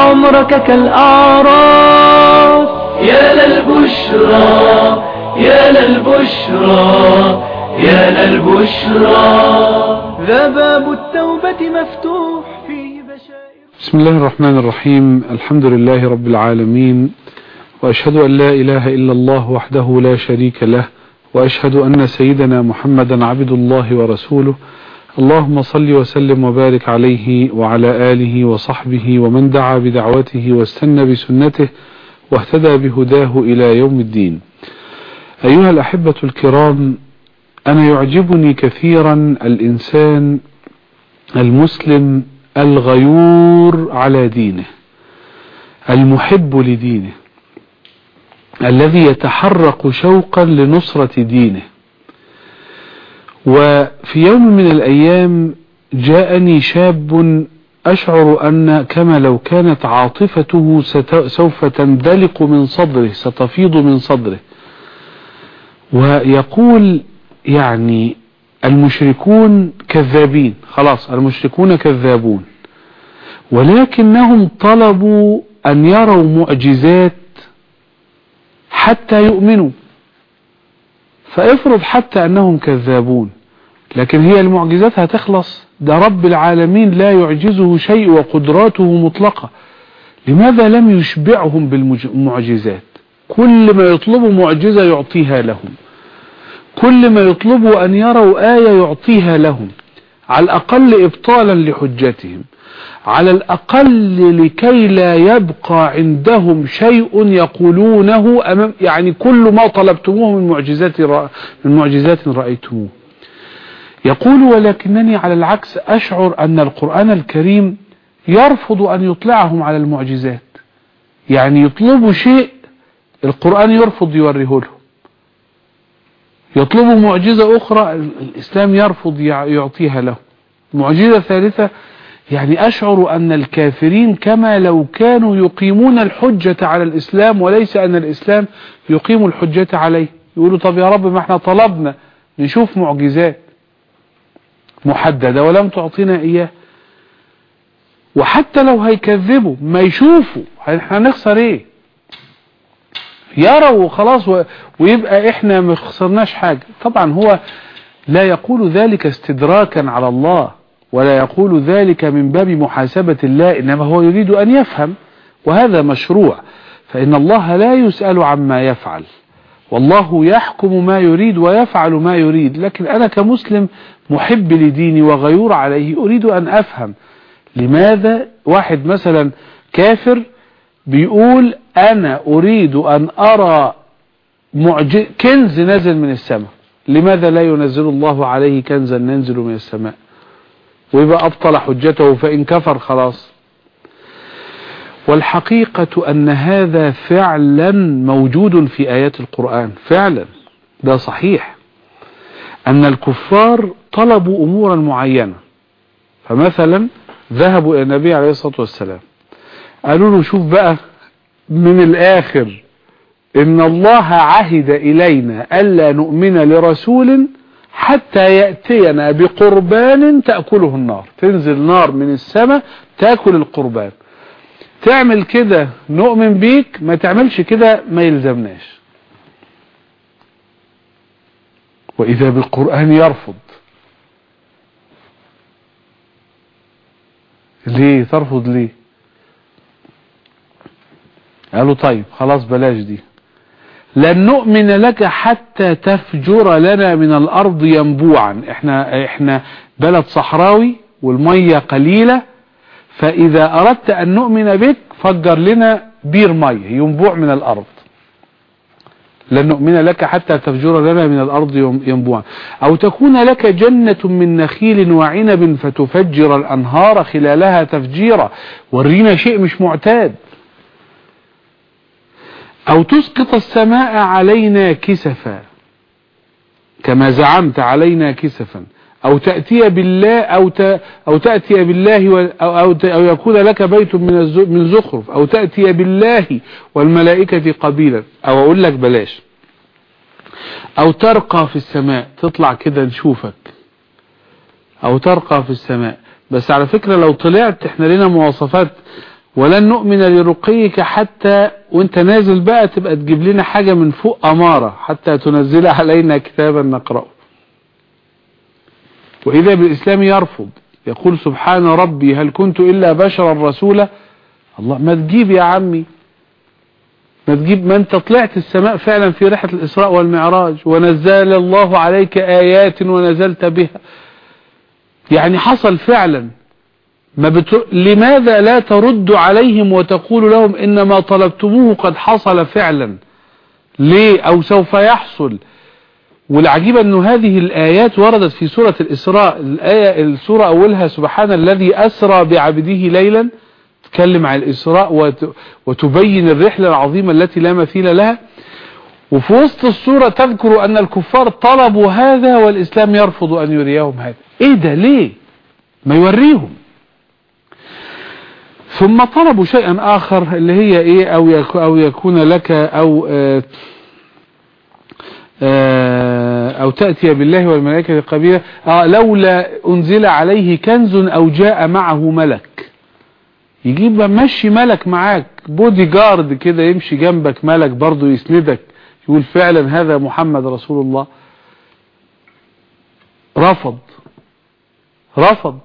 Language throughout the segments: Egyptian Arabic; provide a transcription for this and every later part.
عمرك كالأعراس يا للبشرى يا للبشرى يا للبشرى ذا باب التوبة مفتوح فيه بشائر بسم الله الرحمن الرحيم الحمد لله رب العالمين وأشهد أن لا إله إلا الله وحده لا شريك له وأشهد أن سيدنا محمدا عبد الله ورسوله اللهم صل وسلم وبارك عليه وعلى آله وصحبه ومن دعا بدعوته واستنى بسنته واهتدى بهداه إلى يوم الدين أيها الأحبة الكرام أنا يعجبني كثيرا الإنسان المسلم الغيور على دينه المحب لدينه الذي يتحرق شوقا لنصرة دينه وفي يوم من الأيام جاءني شاب أشعر أن كما لو كانت عاطفته سوف تندلق من صدره ستفيض من صدره ويقول يعني المشركون كذابين خلاص المشركون كذابون ولكنهم طلبوا أن يروا معجزات حتى يؤمنوا فافرض حتى أنهم كذابون لكن هي المعجزات هتخلص ده رب العالمين لا يعجزه شيء وقدراته مطلقة لماذا لم يشبعهم بالمعجزات كل ما يطلبوا معجزة يعطيها لهم كل ما يطلبوا أن يروا آية يعطيها لهم على الأقل إبطالا لحجتهم على الأقل لكي لا يبقى عندهم شيء يقولونه أمام يعني كل ما طلبتموه من معجزات من معجزات رأيتموه يقول ولكنني على العكس أشعر أن القرآن الكريم يرفض أن يطلعهم على المعجزات يعني يطلبوا شيء القرآن يرفض يوريه لهم يطلبوا معجزة أخرى الإسلام يرفض يعطيها له معجزة ثالثة يعني أشعر أن الكافرين كما لو كانوا يقيمون الحجة على الإسلام وليس أن الإسلام يقيم الحجة عليه يقولوا طب يا رب ما احنا طلبنا نشوف معجزات محددة ولم تعطينا إياه وحتى لو هيكذبوا ما يشوفوا احنا هنخسر ايه يروا وخلاص ويبقى احنا ما خسرناش حاجة طبعا هو لا يقول ذلك استدراكا على الله ولا يقول ذلك من باب محاسبة الله إنما هو يريد أن يفهم وهذا مشروع فإن الله لا يسأل عما يفعل والله يحكم ما يريد ويفعل ما يريد لكن أنا كمسلم محب لديني وغيور عليه أريد أن أفهم لماذا واحد مثلا كافر بيقول أنا أريد أن أرى معجز كنز نزل من السماء لماذا لا ينزل الله عليه كنزا ننزل من السماء ويبقى أبطل حجته فإن كفر خلاص والحقيقة أن هذا فعلا موجود في آيات القرآن فعلا ده صحيح أن الكفار طلبوا أمورا معينة فمثلا ذهبوا إلى النبي عليه الصلاة والسلام قالوا له شوف بقى من الآخر إن الله عهد إلينا ألا نؤمن لرسول حتى يأتينا بقربان تأكله النار تنزل نار من السماء تأكل القربان تعمل كده نؤمن بيك ما تعملش كده ما يلزمناش وإذا بالقرآن يرفض ليه ترفض ليه قالوا طيب خلاص بلاش دي لن نؤمن لك حتى تفجر لنا من الأرض ينبوعا احنا, احنا بلد صحراوي والمية قليلة فإذا أردت أن نؤمن بك فجر لنا بير مية ينبوع من الأرض لن نؤمن لك حتى تفجر لنا من الأرض ينبوعا أو تكون لك جنة من نخيل وعنب فتفجر الأنهار خلالها تفجيرا ورينا شيء مش معتاد أو تسقط السماء علينا كسفا كما زعمت علينا كسفا أو تأتي بالله أو أو تأتي بالله أو أو, أو يكون لك بيت من من زخرف أو تأتي بالله والملائكة قبيلا أو أقول لك بلاش أو ترقى في السماء تطلع كده نشوفك أو ترقى في السماء بس على فكرة لو طلعت احنا لنا مواصفات ولن نؤمن لرقيك حتى وانت نازل بقى تبقى تجيب لنا حاجة من فوق أمارة حتى تنزل علينا كتابا نقرأه وإذا بالإسلام يرفض يقول سبحان ربي هل كنت إلا بشرا رسولا الله ما تجيب يا عمي ما تجيب ما انت طلعت السماء فعلا في رحلة الإسراء والمعراج ونزل الله عليك آيات ونزلت بها يعني حصل فعلا ما بت... لماذا لا ترد عليهم وتقول لهم إنما طلبتموه قد حصل فعلا ليه أو سوف يحصل والعجيب أن هذه الآيات وردت في سورة الإسراء الآية السورة أولها سبحان الذي أسرى بعبده ليلا تتكلم عن الإسراء وت... وتبين الرحلة العظيمة التي لا مثيل لها وفي وسط السورة تذكر أن الكفار طلبوا هذا والإسلام يرفض أن يريهم هذا إيه ده ليه ما يوريهم ثم طلبوا شيئا آخر اللي هي إيه أو, يك أو يكون لك أو آه آه أو تأتي بالله والملائكة قبيلة آه لولا أنزل عليه كنز أو جاء معه ملك يجيب مشي ملك معاك بودي جارد كده يمشي جنبك ملك برضه يسندك يقول فعلا هذا محمد رسول الله رفض رفض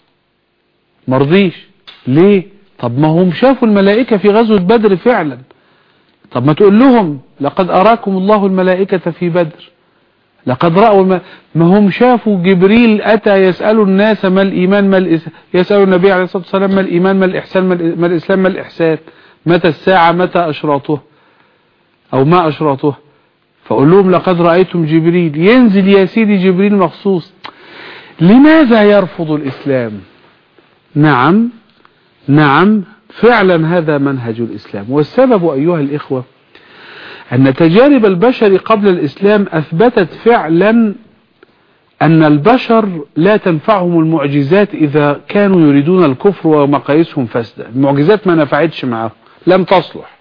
مرضيش ليه طب ما هم شافوا الملائكة في غزوة بدر فعلا طب ما تقول لهم لقد أراكم الله الملائكة في بدر لقد رأوا الم... ما هم شافوا جبريل أتى يسأل الناس ما الإيمان ما الإس... يسأل النبي عليه الصلاة والسلام ما الإيمان ما الإحسان ما, ال... ما الإسلام ما الإحسان متى الساعة متى أشراطها أو ما أشراطها فقول لهم لقد رأيتم جبريل ينزل يا سيدي جبريل مخصوص لماذا يرفض الإسلام نعم نعم فعلا هذا منهج الإسلام والسبب أيها الإخوة أن تجارب البشر قبل الإسلام أثبتت فعلا أن البشر لا تنفعهم المعجزات إذا كانوا يريدون الكفر ومقاييسهم فاسدة المعجزات ما نفعتش معهم لم تصلح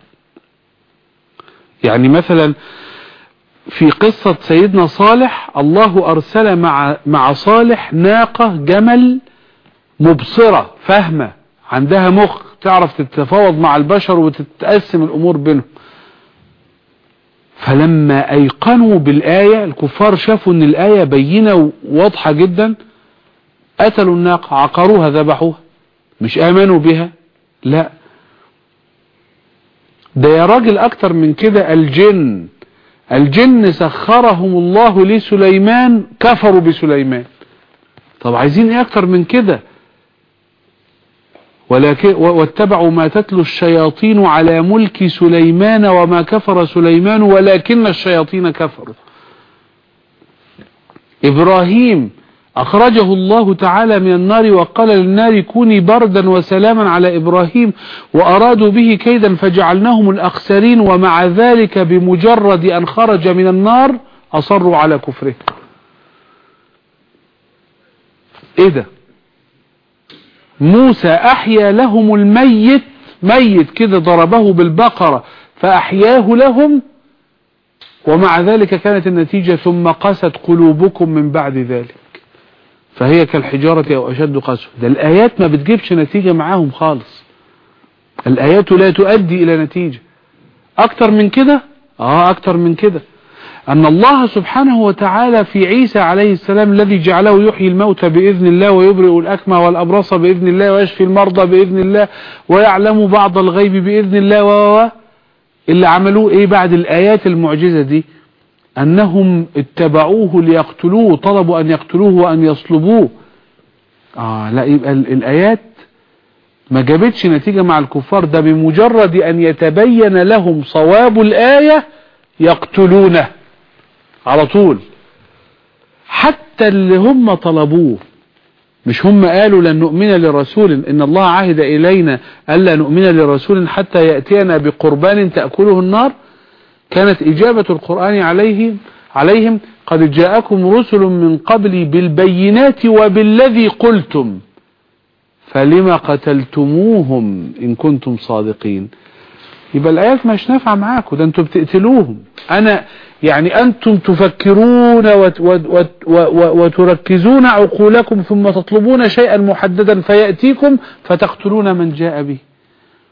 يعني مثلا في قصة سيدنا صالح الله أرسل مع, مع صالح ناقة جمل مبصرة فهمة عندها مخ تعرف تتفاوض مع البشر وتتقسم الأمور بينهم فلما أيقنوا بالآية الكفار شافوا أن الآية بينة واضحة جدا قتلوا الناقة عقروها ذبحوها مش آمنوا بها لا ده يا راجل أكتر من كده الجن الجن سخرهم الله لسليمان كفروا بسليمان طب عايزين ايه اكتر من كده ولكن واتبعوا ما تتلو الشياطين على ملك سليمان وما كفر سليمان ولكن الشياطين كفروا إبراهيم أخرجه الله تعالى من النار وقال للنار كوني بردا وسلاما على إبراهيم وأرادوا به كيدا فجعلناهم الأخسرين ومع ذلك بمجرد أن خرج من النار أصروا على كفره إيه ده موسى أحيا لهم الميت ميت كده ضربه بالبقرة فأحياه لهم ومع ذلك كانت النتيجة ثم قست قلوبكم من بعد ذلك فهي كالحجارة أو أشد قسوة ده الآيات ما بتجيبش نتيجة معاهم خالص الآيات لا تؤدي إلى نتيجة أكتر من كده آه أكتر من كده أن الله سبحانه وتعالى في عيسى عليه السلام الذي جعله يحيي الموتى بإذن الله ويبرئ الأكمى والأبرص بإذن الله ويشفي المرضى بإذن الله ويعلم بعض الغيب بإذن الله و اللي عملوه إيه بعد الآيات المعجزة دي أنهم اتبعوه ليقتلوه طلبوا أن يقتلوه وأن يصلبوه آه لا يبقى الآيات ما جابتش نتيجة مع الكفار ده بمجرد أن يتبين لهم صواب الآية يقتلونه على طول حتى اللي هم طلبوه مش هم قالوا لن نؤمن لرسول إن الله عهد إلينا ألا نؤمن لرسول حتى يأتينا بقربان تأكله النار كانت إجابة القرآن عليه عليهم قد جاءكم رسل من قبلي بالبينات وبالذي قلتم فلما قتلتموهم إن كنتم صادقين يبقى الآيات مش نافعة معاكم ده انتم بتقتلوهم أنا يعني أنتم تفكرون وت وت وتركزون عقولكم ثم تطلبون شيئا محددا فيأتيكم فتقتلون من جاء به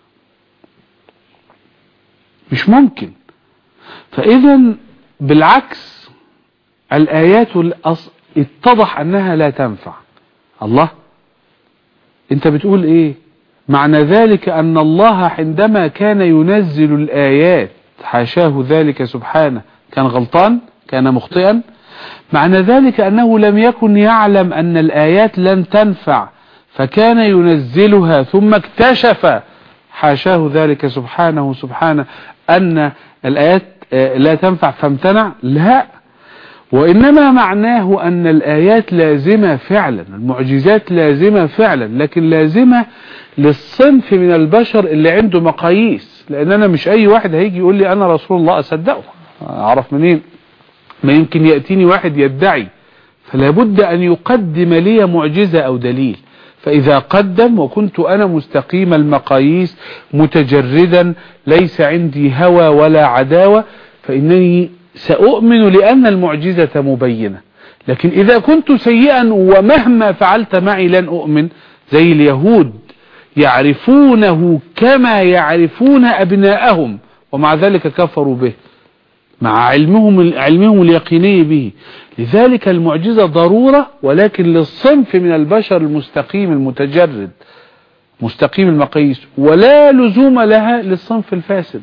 مش ممكن فإذا بالعكس الآيات اتضح أنها لا تنفع الله انت بتقول ايه معنى ذلك أن الله عندما كان ينزل الآيات حاشاه ذلك سبحانه كان غلطان كان مخطئا معنى ذلك أنه لم يكن يعلم أن الآيات لن تنفع فكان ينزلها ثم اكتشف حاشاه ذلك سبحانه سبحانه أن الآيات آه، لا تنفع فامتنع لا وإنما معناه أن الآيات لازمة فعلا المعجزات لازمة فعلا لكن لازمة للصنف من البشر اللي عنده مقاييس لأن أنا مش أي واحد هيجي يقول لي أنا رسول الله أصدقه أعرف منين ما يمكن يأتيني واحد يدعي فلا بد أن يقدم لي معجزة أو دليل فإذا قدم وكنت أنا مستقيم المقاييس متجردا ليس عندي هوى ولا عداوة فإنني سأؤمن لأن المعجزة مبينة لكن إذا كنت سيئا ومهما فعلت معي لن أؤمن زي اليهود يعرفونه كما يعرفون أبناءهم ومع ذلك كفروا به مع علمهم علمهم اليقيني به لذلك المعجزة ضرورة ولكن للصنف من البشر المستقيم المتجرد مستقيم المقاييس ولا لزوم لها للصنف الفاسد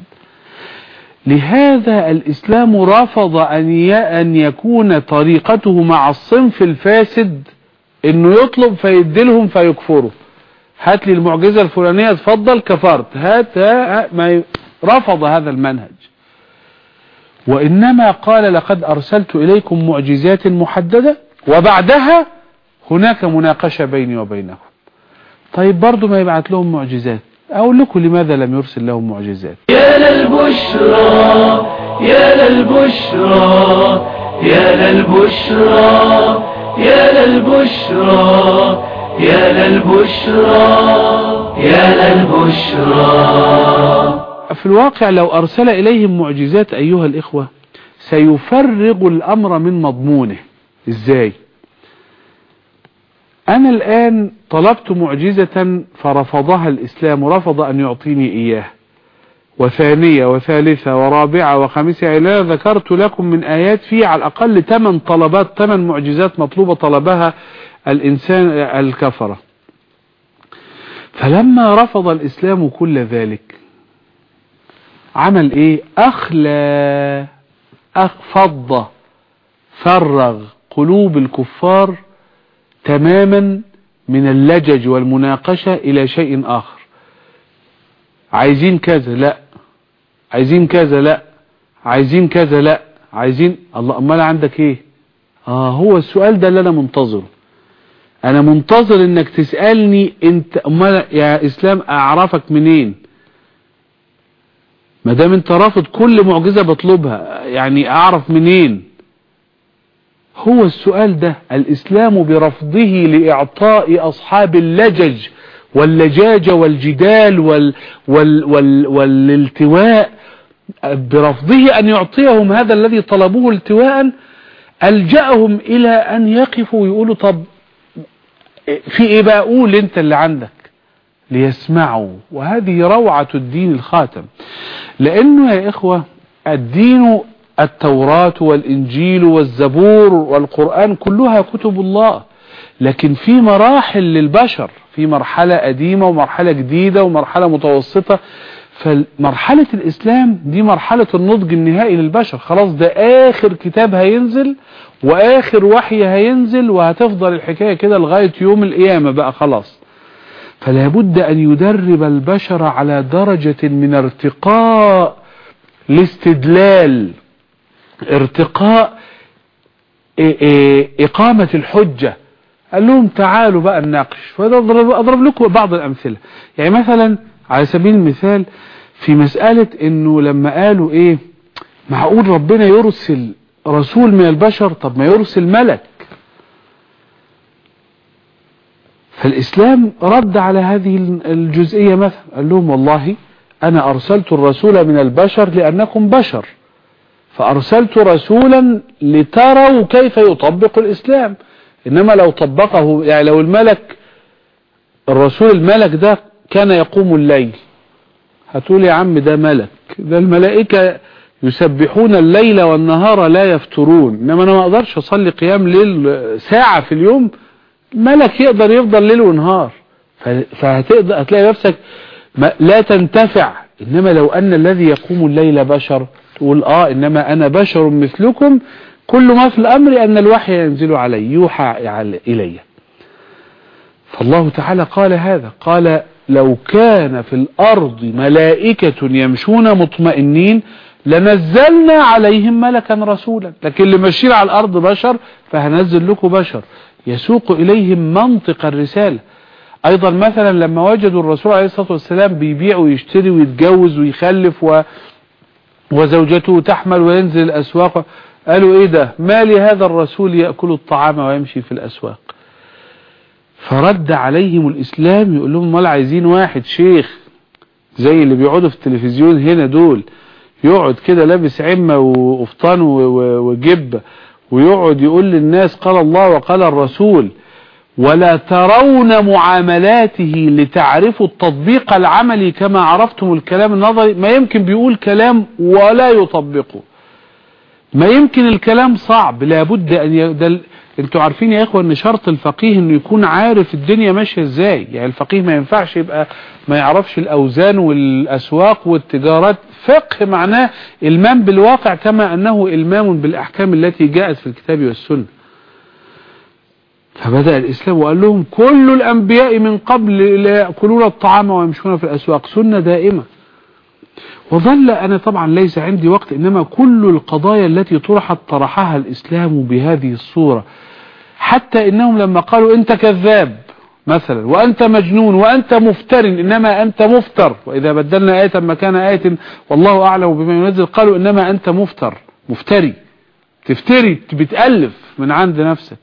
لهذا الإسلام رفض أن أن يكون طريقته مع الصنف الفاسد انه يطلب فيدلهم فيكفروا هات لي المعجزة الفلانية اتفضل كفرت هات ما رفض هذا المنهج وإنما قال لقد أرسلت إليكم معجزات محددة وبعدها هناك مناقشة بيني وبينهم طيب برضو ما يبعث لهم معجزات أقول لكم لماذا لم يرسل لهم معجزات يا للبشرى يا للبشرى يا للبشرى يا للبشرى يا للبشرى يا للبشرى في الواقع لو أرسل إليهم معجزات أيها الإخوة سيفرغ الأمر من مضمونه إزاي أنا الآن طلبت معجزة فرفضها الإسلام ورفض أن يعطيني إياه وثانية وثالثة ورابعة وخامسة إلى ذكرت لكم من آيات فيه على الأقل ثمان طلبات ثمان معجزات مطلوبة طلبها الإنسان الكفرة فلما رفض الإسلام كل ذلك عمل إيه أخلى أخفض فرغ قلوب الكفار تماما من اللجج والمناقشة إلى شيء آخر عايزين كذا لا عايزين كذا لا عايزين كذا لا عايزين الله امال عندك ايه اه هو السؤال ده اللي انا منتظره انا منتظر انك تسألني انت امال يا اسلام اعرفك منين ما دام انت رافض كل معجزة بطلبها يعني اعرف منين هو السؤال ده الإسلام برفضه لإعطاء أصحاب اللجج واللجاج والجدال وال وال وال والالتواء برفضه أن يعطيهم هذا الذي طلبوه التواء ألجأهم إلى أن يقفوا ويقولوا طب في إيه بقى قول أنت اللي عندك ليسمعوا وهذه روعة الدين الخاتم لأنه يا إخوة الدين التوراة والإنجيل والزبور والقرآن كلها كتب الله لكن في مراحل للبشر في مرحلة قديمة ومرحلة جديدة ومرحلة متوسطة فمرحلة الإسلام دي مرحلة النضج النهائي للبشر خلاص ده آخر كتاب هينزل وآخر وحي هينزل وهتفضل الحكاية كده لغاية يوم القيامة بقى خلاص فلا بد أن يدرب البشر على درجة من ارتقاء الاستدلال ارتقاء إقامة الحجة قال لهم تعالوا بقى نناقش فأضرب أضرب لكم بعض الأمثلة يعني مثلا على سبيل المثال في مسألة انه لما قالوا ايه معقول ربنا يرسل رسول من البشر طب ما يرسل ملك فالإسلام رد على هذه الجزئية مثلا قال لهم والله أنا أرسلت الرسول من البشر لأنكم بشر فأرسلت رسولا لتروا كيف يطبق الإسلام إنما لو طبقه يعني لو الملك الرسول الملك ده كان يقوم الليل هتقول يا عم ده ملك ده الملائكة يسبحون الليل والنهار لا يفترون انما انا ما اقدرش اصلي قيام ليل ساعة في اليوم ملك يقدر يفضل ليل ونهار فهتقدر هتلاقي نفسك لا تنتفع انما لو ان الذي يقوم الليل بشر تقول اه انما انا بشر مثلكم كل ما في الامر ان الوحي ينزل علي يوحى الي فالله تعالى قال هذا قال لو كان في الارض ملائكة يمشون مطمئنين لنزلنا عليهم ملكا رسولا لكن اللي ماشيين على الارض بشر فهنزل لكم بشر يسوق اليهم منطق الرسالة ايضا مثلا لما وجدوا الرسول عليه الصلاة والسلام بيبيع ويشتري ويتجوز ويخلف و... وزوجته تحمل وينزل الاسواق قالوا ايه ده ما لهذا الرسول يأكل الطعام ويمشي في الاسواق فرد عليهم الاسلام يقول لهم مال عايزين واحد شيخ زي اللي بيقعدوا في التلفزيون هنا دول يقعد كده لابس عمة وقفطان وجبة ويقعد يقول للناس قال الله وقال الرسول ولا ترون معاملاته لتعرفوا التطبيق العملي كما عرفتم الكلام النظري ما يمكن بيقول كلام ولا يطبقه ما يمكن الكلام صعب لابد ان يدل انتوا عارفين يا اخوة ان شرط الفقيه انه يكون عارف الدنيا ماشية ازاي يعني الفقيه ما ينفعش يبقى ما يعرفش الاوزان والاسواق والتجارات فقه معناه المام بالواقع كما انه المام بالاحكام التي جاءت في الكتاب والسنة فبدأ الاسلام وقال لهم كل الانبياء من قبل لا يأكلون الطعام ويمشون في الاسواق سنة دائمة وظل أنا طبعا ليس عندي وقت إنما كل القضايا التي طرحت طرحها الإسلام بهذه الصورة حتى إنهم لما قالوا أنت كذاب مثلا وأنت مجنون وأنت مفتر إنما أنت مفتر وإذا بدلنا آية مكان آية والله أعلم بما ينزل قالوا إنما أنت مفتر مفتري تفتري بتألف من عند نفسك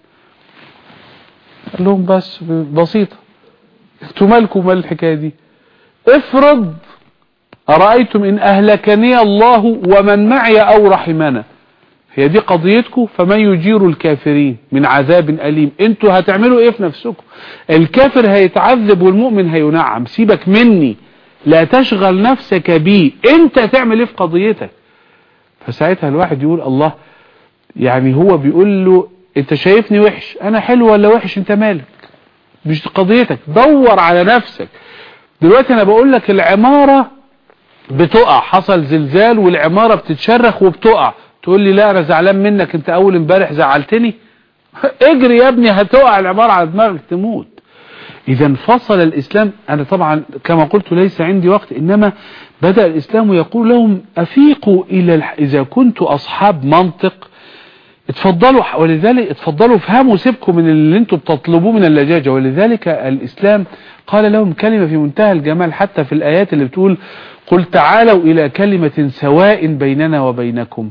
قال لهم بس بسيطة انتوا مالكم مال الحكاية دي افرض أرأيتم إن أهلكني الله ومن معي أو رحمنا هي دي قضيتكم فمن يجير الكافرين من عذاب أليم انتوا هتعملوا ايه في نفسكم الكافر هيتعذب والمؤمن هينعم سيبك مني لا تشغل نفسك بي انت تعمل ايه في قضيتك فساعتها الواحد يقول الله يعني هو بيقول له انت شايفني وحش انا حلو ولا وحش انت مالك مش قضيتك دور على نفسك دلوقتي انا بقول لك العمارة بتقع حصل زلزال والعمارة بتتشرخ وبتقع تقول لي لا انا زعلان منك انت اول امبارح زعلتني اجري يا ابني هتقع العمارة على دماغك تموت اذا انفصل الاسلام انا طبعا كما قلت ليس عندي وقت انما بدأ الاسلام يقول لهم افيقوا الى الح... اذا كنتوا اصحاب منطق اتفضلوا ولذلك اتفضلوا افهموا سيبكم من اللي انتم بتطلبوه من اللجاجة ولذلك الاسلام قال لهم كلمة في منتهى الجمال حتى في الايات اللي بتقول قل تعالوا الى كلمة سواء بيننا وبينكم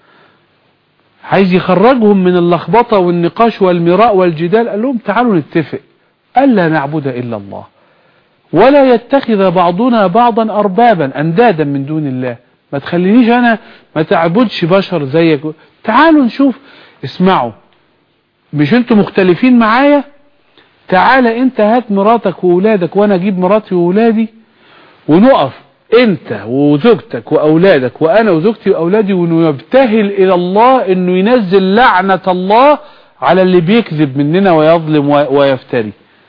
عايز يخرجهم من اللخبطة والنقاش والمراء والجدال قال لهم تعالوا نتفق ألا نعبد إلا الله ولا يتخذ بعضنا بعضا أربابا أندادا من دون الله ما تخلينيش أنا ما تعبدش بشر زيك تعالوا نشوف اسمعوا مش انتوا مختلفين معايا تعالى انت هات مراتك وولادك وانا اجيب مراتي وولادي ونقف انت وزوجتك واولادك وانا وزوجتي واولادي ونبتهل الى الله انه ينزل لعنة الله على اللي بيكذب مننا ويظلم ويفتري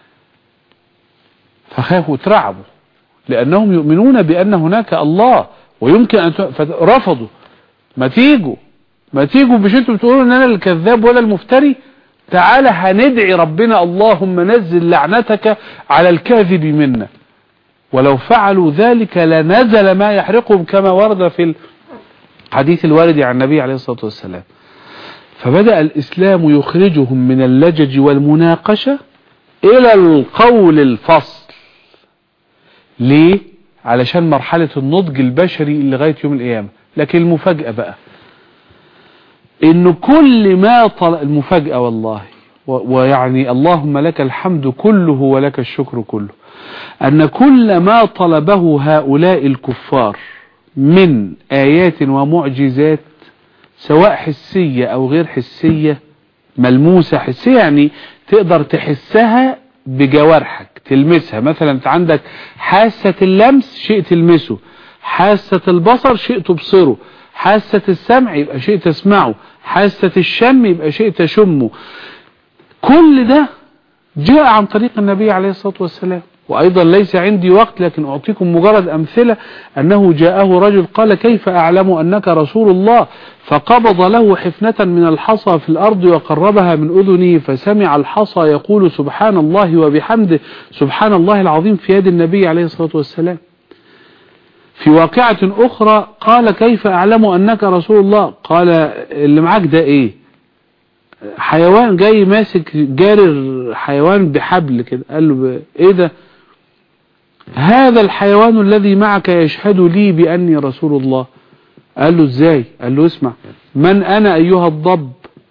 فخافوا ترعبوا لانهم يؤمنون بان هناك الله ويمكن ان رفضوا ما تيجوا ما تيجوا مش انتوا بتقولوا ان انا الكذاب ولا المفتري تعالى هندعي ربنا اللهم نزل لعنتك على الكاذب منا ولو فعلوا ذلك لنزل ما يحرقهم كما ورد في الحديث الوارد عن النبي عليه الصلاة والسلام فبدأ الإسلام يخرجهم من اللجج والمناقشة إلى القول الفصل ليه؟ علشان مرحلة النضج البشري لغاية يوم القيامة لكن المفاجأة بقى إنه كل ما طلع المفاجأة والله ويعني اللهم لك الحمد كله ولك الشكر كله أن كل ما طلبه هؤلاء الكفار من آيات ومعجزات سواء حسية أو غير حسية ملموسة حسية يعني تقدر تحسها بجوارحك تلمسها مثلا انت عندك حاسة اللمس شيء تلمسه حاسة البصر شيء تبصره حاسة السمع يبقى شيء تسمعه حاسة الشم يبقى شيء تشمه كل ده جاء عن طريق النبي عليه الصلاة والسلام وأيضا ليس عندي وقت لكن أعطيكم مجرد أمثلة أنه جاءه رجل قال كيف أعلم أنك رسول الله فقبض له حفنة من الحصى في الأرض وقربها من أذنه فسمع الحصى يقول سبحان الله وبحمده سبحان الله العظيم في يد النبي عليه الصلاة والسلام في واقعة أخرى قال كيف أعلم أنك رسول الله قال اللي معاك ده إيه حيوان جاي ماسك جارر حيوان بحبل كده قال له إيه ده هذا الحيوان الذي معك يشهد لي بأني رسول الله قال له ازاي قال له اسمع من أنا أيها الضب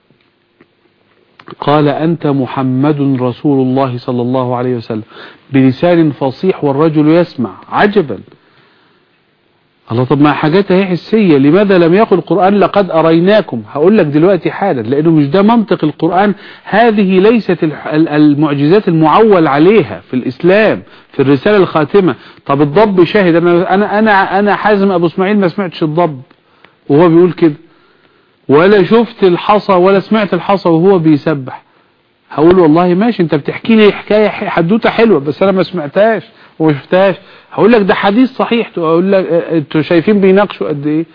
قال أنت محمد رسول الله صلى الله عليه وسلم بلسان فصيح والرجل يسمع عجبا الله طب ما حاجات اهي حسية لماذا لم يقل القرآن لقد أريناكم هقول لك دلوقتي حالا لأنه مش ده منطق القرآن هذه ليست المعجزات المعول عليها في الإسلام في الرسالة الخاتمة طب الضب شاهد أنا أنا أنا, أنا حازم أبو اسماعيل ما سمعتش الضب وهو بيقول كده ولا شفت الحصى ولا سمعت الحصى وهو بيسبح هقول والله ماشي انت بتحكي لي حكاية حدوتة حلوة بس انا ما سمعتهاش وما شفتهاش هقول لك ده حديث صحيح تقول لك انتوا شايفين بيناقشوا قد ايه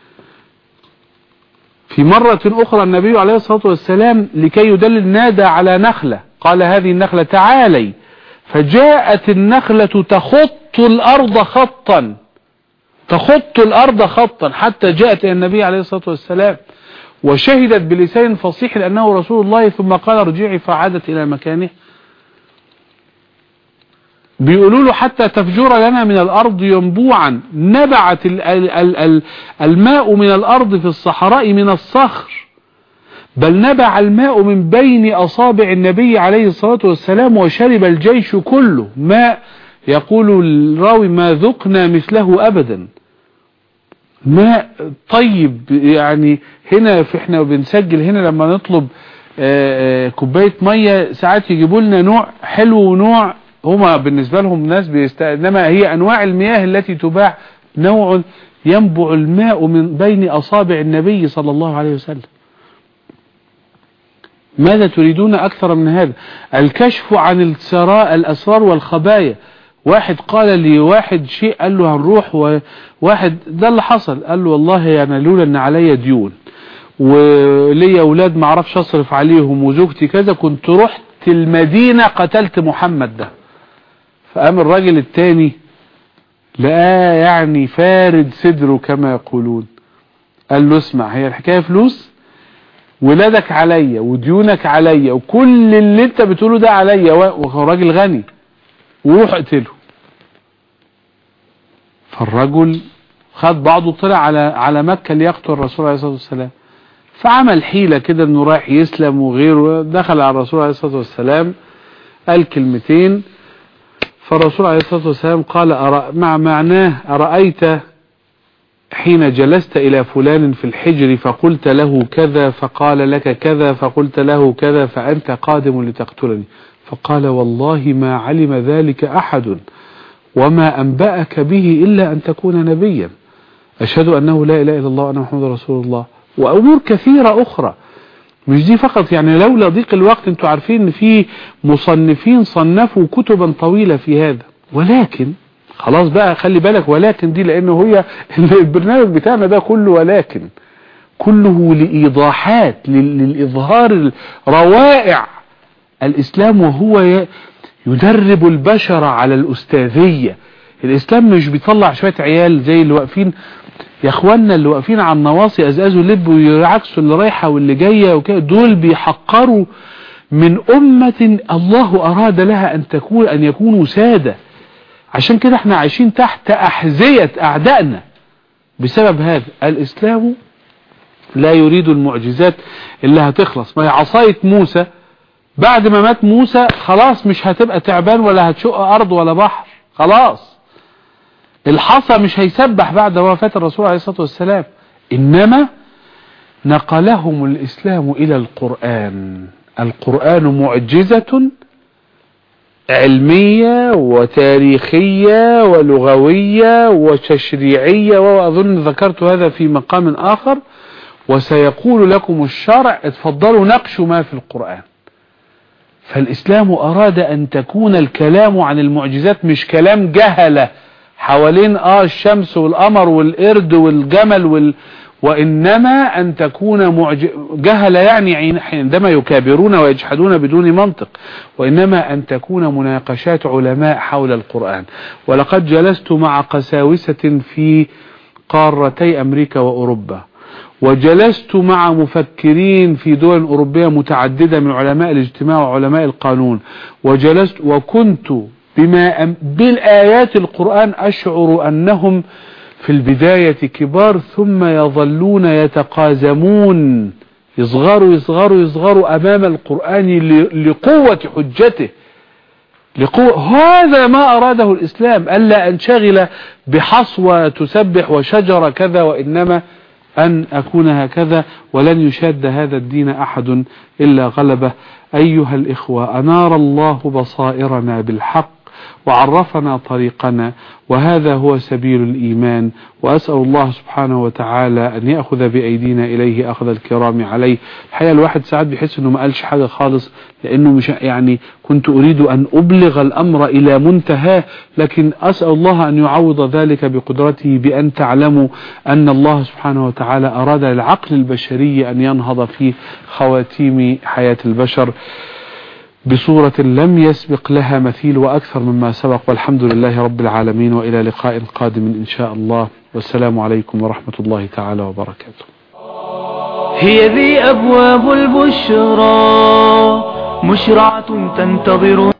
في مرة اخرى النبي عليه الصلاة والسلام لكي يدلل نادى على نخلة قال هذه النخلة تعالي فجاءت النخلة تخط الارض خطا تخط الارض خطا حتى جاءت الى النبي عليه الصلاة والسلام وشهدت بلسان فصيح لأنه رسول الله ثم قال ارجعي فعادت إلى مكانه بيقولوا له حتى تفجر لنا من الأرض ينبوعا نبعت الماء من الأرض في الصحراء من الصخر بل نبع الماء من بين أصابع النبي عليه الصلاة والسلام وشرب الجيش كله ماء يقول الراوي ما ذقنا مثله أبدا ماء طيب يعني هنا في احنا بنسجل هنا لما نطلب كوبايه ميه ساعات يجيبوا لنا نوع حلو ونوع هما بالنسبة لهم ناس بيست... انما هي انواع المياه التي تباع نوع ينبع الماء من بين اصابع النبي صلى الله عليه وسلم ماذا تريدون اكثر من هذا الكشف عن السراء الاسرار والخبايا واحد قال لي واحد شيء قال له هنروح وواحد ده اللي حصل قال له والله يعني لولا ان عليا ديون وليا اولاد ما اعرفش اصرف عليهم وزوجتي كذا كنت رحت المدينة قتلت محمد ده فقام الراجل التاني لقاه يعني فارد صدره كما يقولون قال له اسمع هي الحكاية فلوس ولادك عليا وديونك عليا وكل اللي انت بتقوله ده عليا وهو راجل غني وروح اقتله فالرجل خد بعضه طلع على على مكة ليقتل الرسول عليه الصلاة والسلام فعمل حيلة كده انه رايح يسلم وغيره دخل على الرسول عليه الصلاة والسلام قال كلمتين فالرسول عليه الصلاة والسلام قال أرى مع معناه أرأيت حين جلست إلى فلان في الحجر فقلت له كذا فقال لك كذا فقلت له كذا فأنت قادم لتقتلني فقال والله ما علم ذلك أحد وما أنبأك به إلا أن تكون نبيا أشهد أنه لا إله إلا الله وأن محمد رسول الله وأمور كثيرة أخرى مش دي فقط يعني لولا ضيق الوقت انتوا عارفين ان في مصنفين صنفوا كتبا طويلة في هذا ولكن خلاص بقى خلي بالك ولكن دي لانه هي البرنامج بتاعنا ده كله ولكن كله لإيضاحات للإظهار روائع الإسلام وهو يدرب البشر على الأستاذية الإسلام مش بيطلع شوية عيال زي اللي واقفين يا اخوانا اللي واقفين على النواصي ازازوا لب ويعكسوا اللي رايحة واللي جاية وكده دول بيحقروا من أمة الله أراد لها أن تكون أن يكونوا سادة عشان كده احنا عايشين تحت أحذية أعدائنا بسبب هذا الإسلام لا يريد المعجزات اللي هتخلص ما هي عصاية موسى بعد ما مات موسى خلاص مش هتبقى تعبان ولا هتشق أرض ولا بحر خلاص الحصى مش هيسبح بعد وفاة الرسول عليه الصلاة والسلام إنما نقلهم الإسلام إلى القرآن القرآن معجزة علمية وتاريخية ولغوية وتشريعية وأظن ذكرت هذا في مقام آخر وسيقول لكم الشرع اتفضلوا نقشوا ما في القرآن فالإسلام أراد أن تكون الكلام عن المعجزات مش كلام جهلة حوالين آه الشمس والقمر والقرد والجمل وال... وإنما أن تكون معج... جهل يعني عندما يكابرون ويجحدون بدون منطق وإنما أن تكون مناقشات علماء حول القرآن ولقد جلست مع قساوسة في قارتي أمريكا وأوروبا وجلست مع مفكرين في دول أوروبية متعددة من علماء الاجتماع وعلماء القانون وجلست وكنت بما بالآيات القرآن أشعر أنهم في البداية كبار ثم يظلون يتقازمون يصغروا يصغروا يصغروا أمام القرآن لقوة حجته لقوة هذا ما أراده الإسلام ألا أنشغل بحصوة تسبح وشجرة كذا وإنما أن أكون هكذا ولن يشاد هذا الدين أحد إلا غلبه أيها الإخوة أنار الله بصائرنا بالحق وعرفنا طريقنا وهذا هو سبيل الإيمان وأسأل الله سبحانه وتعالى أن يأخذ بأيدينا إليه أخذ الكرام عليه الحقيقة الواحد ساعات بيحس أنه ما قالش حاجة خالص لأنه مش يعني كنت أريد أن أبلغ الأمر إلى منتهاه لكن أسأل الله أن يعوض ذلك بقدرته بأن تعلموا أن الله سبحانه وتعالى أراد للعقل البشري أن ينهض في خواتيم حياة البشر بصورة لم يسبق لها مثيل وأكثر مما سبق والحمد لله رب العالمين وإلى لقاء قادم إن شاء الله والسلام عليكم ورحمة الله تعالى وبركاته هي ذي أبواب البشرى مشرعة تنتظر